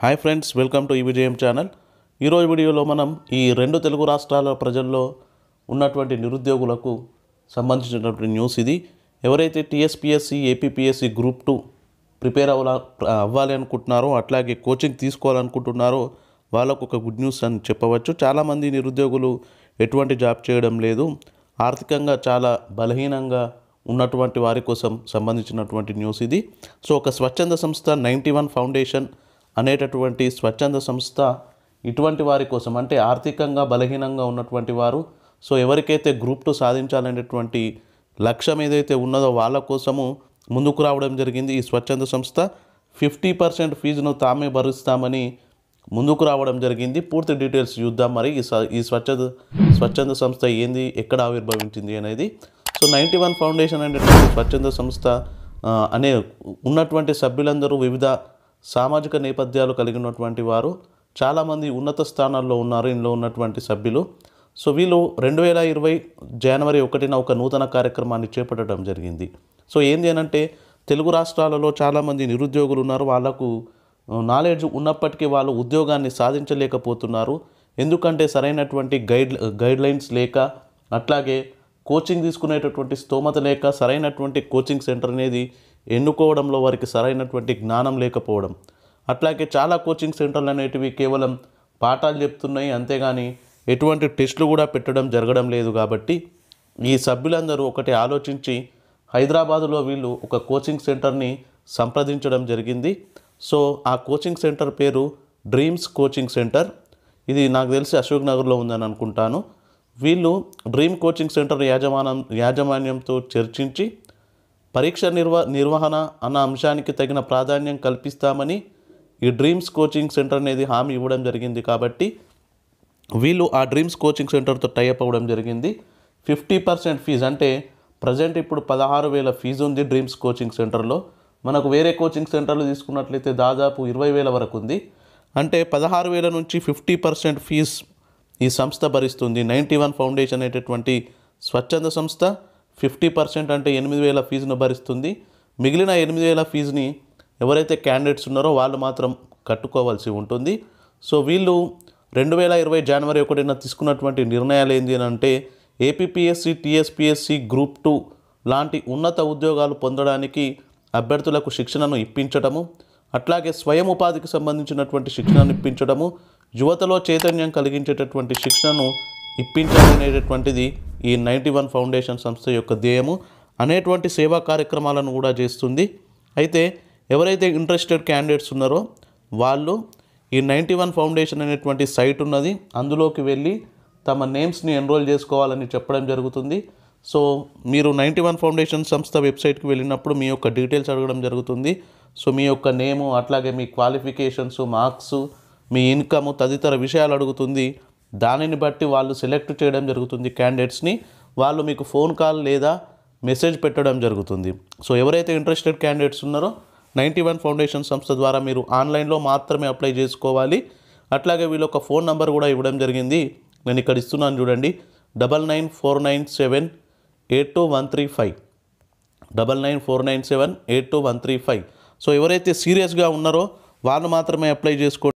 hi friends welcome to ఈ విజయం channel ఈరోజు వీడియోలో మనం ఈ రెండు తెలుగు రాష్ట్రాల ప్రజల్లో ఉన్నటువంటి నిరుద్యోగులకు సంబంధించినటువంటి న్యూస్ ఇది ఎవరైతే TSPSC APPSC group two prepare అవ్వాల అవ్వాలి అనుకుంటున్నారో అట్లాగే కోచింగ్ తీసుకోవాలనుకుంటున్నారో వాళ్ళకు ఒక గుడ్ న్యూస్ అని చెప్పవచ్చు చాలామంది నిరుద్యోగులు ఎటువంటి జాబ్ చేయడం లేదు ఆర్థికంగా చాలా బలహీనంగా ఉన్నటువంటి వారి కోసం సంబంధించినటువంటి న్యూస్ ఇది సో ఒక స్వచ్ఛంద సంస్థ నైంటీ వన్ ఫౌండేషన్ అనేటటువంటి స్వచ్ఛంద సంస్థ ఇటువంటి వారి కోసం అంటే ఆర్థికంగా బలహీనంగా ఉన్నటువంటి వారు సో ఎవరికైతే గ్రూప్ టూ సాధించాలనేటువంటి లక్ష్యం ఏదైతే ఉన్నదో వాళ్ళ కోసము ముందుకు రావడం జరిగింది ఈ స్వచ్ఛంద సంస్థ ఫిఫ్టీ పర్సెంట్ ఫీజును తామే భరిస్తామని ముందుకు రావడం జరిగింది పూర్తి డీటెయిల్స్ చూద్దాం మరి ఈ స- ఈ స్వచ్ఛంద స్వచ్ఛంద సంస్థ ఏంది ఎక్కడ ఆవిర్భవించింది అనేది సో నైంటీ వన్ ఫౌండేషన్ అనేటువంటి స్వచ్ఛంద సంస్థ ఆ, అనే ఉన్నటువంటి సభ్యులందరూ వివిధ సామాజిక నేపథ్యాలు కలిగినటువంటి వారు చాలామంది ఉన్నత స్థానాల్లో ఉన్నారు ఇందులో ఉన్నటువంటి సభ్యులు సో వీళ్ళు రెండు వేల ఇరవై జనవరి ఒకటిన ఒక నూతన కార్యక్రమాన్ని చేపట్టడం జరిగింది సో ఏంది అని అంటే తెలుగు రాష్ట్రాలలో చాలామంది నిరుద్యోగులు ఉన్నారు వాళ్ళకు నాలెడ్జ్ ఉన్నప్పటికీ వాళ్ళు ఉద్యోగాన్ని సాధించలేకపోతున్నారు ఎందుకంటే సరైనటువంటి గైడ్ గైడ్ లైన్స్ లేక అట్లాగే కోచింగ్ తీసుకునేటటువంటి స్తోమత లేక సరైనటువంటి కోచింగ్ సెంటర్ అనేది ఎన్నుకోవడంలో వారికి సరైనటువంటి జ్ఞానం లేకపోవడం అట్లాగే చాలా కోచింగ్ సెంటర్లు అనేటివి కేవలం పాఠాలు చెప్తున్నాయి అంతేగాని ఎటువంటి టెస్టులు కూడా పెట్టడం జరగడం లేదు కాబట్టి ఈ సభ్యులందరూ ఒకటి ఆలోచించి హైదరాబాదులో వీళ్ళు ఒక కోచింగ్ సెంటర్ని సంప్రదించడం జరిగింది సో ఆ కోచింగ్ సెంటర్ పేరు డ్రీమ్స్ కోచింగ్ సెంటర్ ఇది నాకు తెలిసి అశోక్ నగర్లో ఉందని అనుకుంటాను వీళ్ళు డ్రీమ్ కోచింగ్ సెంటర్ యాజమానం యాజమాన్యంతో చర్చించి పరీక్ష నిర్వ నిర్వహణ అన్న అంశానికి తగిన ప్రాధాన్యం కల్పిస్తామని ఈ డ్రీమ్స్ కోచింగ్ సెంటర్ అనేది హామీ ఇవ్వడం జరిగింది కాబట్టి వీళ్ళు ఆ డ్రీమ్స్ కోచింగ్ సెంటర్తో టైఅప్ అవ్వడం జరిగింది ఫిఫ్టీ పర్సెంట్ ఫీజు అంటే ప్రజెంట్ ఇప్పుడు పదహారు వేల ఫీజు ఉంది డ్రీమ్స్ కోచింగ్ సెంటర్లో మనకు వేరే కోచింగ్ సెంటర్లు తీసుకున్నట్లయితే దాదాపు ఇరవై వేల వరకు ఉంది అంటే పదహారు వేల నుంచి ఫిఫ్టీ పర్సెంట్ ఫీజ్ ఈ సంస్థ భరిస్తుంది నైంటీ వన్ ఫౌండేషన్ అనేటటువంటి స్వచ్ఛంద సంస్థ ఫిఫ్టీ పర్సెంట్ అంటే ఎనిమిది వేల ఫీజును భరిస్తుంది మిగిలిన ఎనిమిది వేల ఫీజుని ఎవరైతే క్యాండిడేట్స్ ఉన్నారో వాళ్ళు మాత్రం కట్టుకోవాల్సి ఉంటుంది సో వీళ్ళు రెండు వేల ఇరవై జనవరి ఒకటిన తీసుకున్నటువంటి నిర్ణయాలు ఏంటి అని అంటే ఏపీపీఎస్సి టీఎస్పీఎస్సి గ్రూప్ టూ లాంటి ఉన్నత ఉద్యోగాలు పొందడానికి అభ్యర్థులకు శిక్షణను ఇప్పించడము అట్లాగే స్వయం ఉపాధికి సంబంధించినటువంటి శిక్షణను ఇప్పించడము యువతలో చైతన్యం కలిగించేటటువంటి శిక్షణను ఇప్పించాలనేటటువంటిది ఈ నైంటీ వన్ ఫౌండేషన్ సంస్థ యొక్క ధ్యేయము అనేటువంటి సేవా కార్యక్రమాలను కూడా చేస్తుంది అయితే ఎవరైతే ఇంట్రెస్టెడ్ క్యాండిడేట్స్ ఉన్నారో వాళ్ళు ఈ నైంటీ వన్ ఫౌండేషన్ అనేటువంటి సైట్ ఉన్నది అందులోకి వెళ్ళి తమ నేమ్స్ని ఎన్రోల్ చేసుకోవాలని చెప్పడం జరుగుతుంది సో మీరు నైంటీ వన్ ఫౌండేషన్ సంస్థ వెబ్సైట్కి వెళ్ళినప్పుడు మీ యొక్క డీటెయిల్స్ అడగడం జరుగుతుంది సో మీ యొక్క నేము అట్లాగే మీ క్వాలిఫికేషన్స్ మార్క్స్ మీ ఇన్కమ్ తదితర విషయాలు అడుగుతుంది దానిని బట్టి వాళ్ళు సెలెక్ట్ చేయడం జరుగుతుంది క్యాండిడేట్స్ని వాళ్ళు మీకు ఫోన్ కాల్ లేదా మెసేజ్ పెట్టడం జరుగుతుంది సో ఎవరైతే ఇంట్రెస్టెడ్ క్యాండిడేట్స్ ఉన్నారో నైంటీ వన్ ఫౌండేషన్ సంస్థ ద్వారా మీరు ఆన్లైన్లో మాత్రమే అప్లై చేసుకోవాలి అట్లాగే వీళ్ళు ఒక ఫోన్ నంబర్ కూడా ఇవ్వడం జరిగింది నేను ఇక్కడ ఇస్తున్నాను చూడండి double nine four nine seven eight two one three five double nine four nine seven eight two one three five so ఎవరైతే సీరియస్గా ఉన్నారో వాళ్ళు మాత్రమే అప్లై చేసుకోండి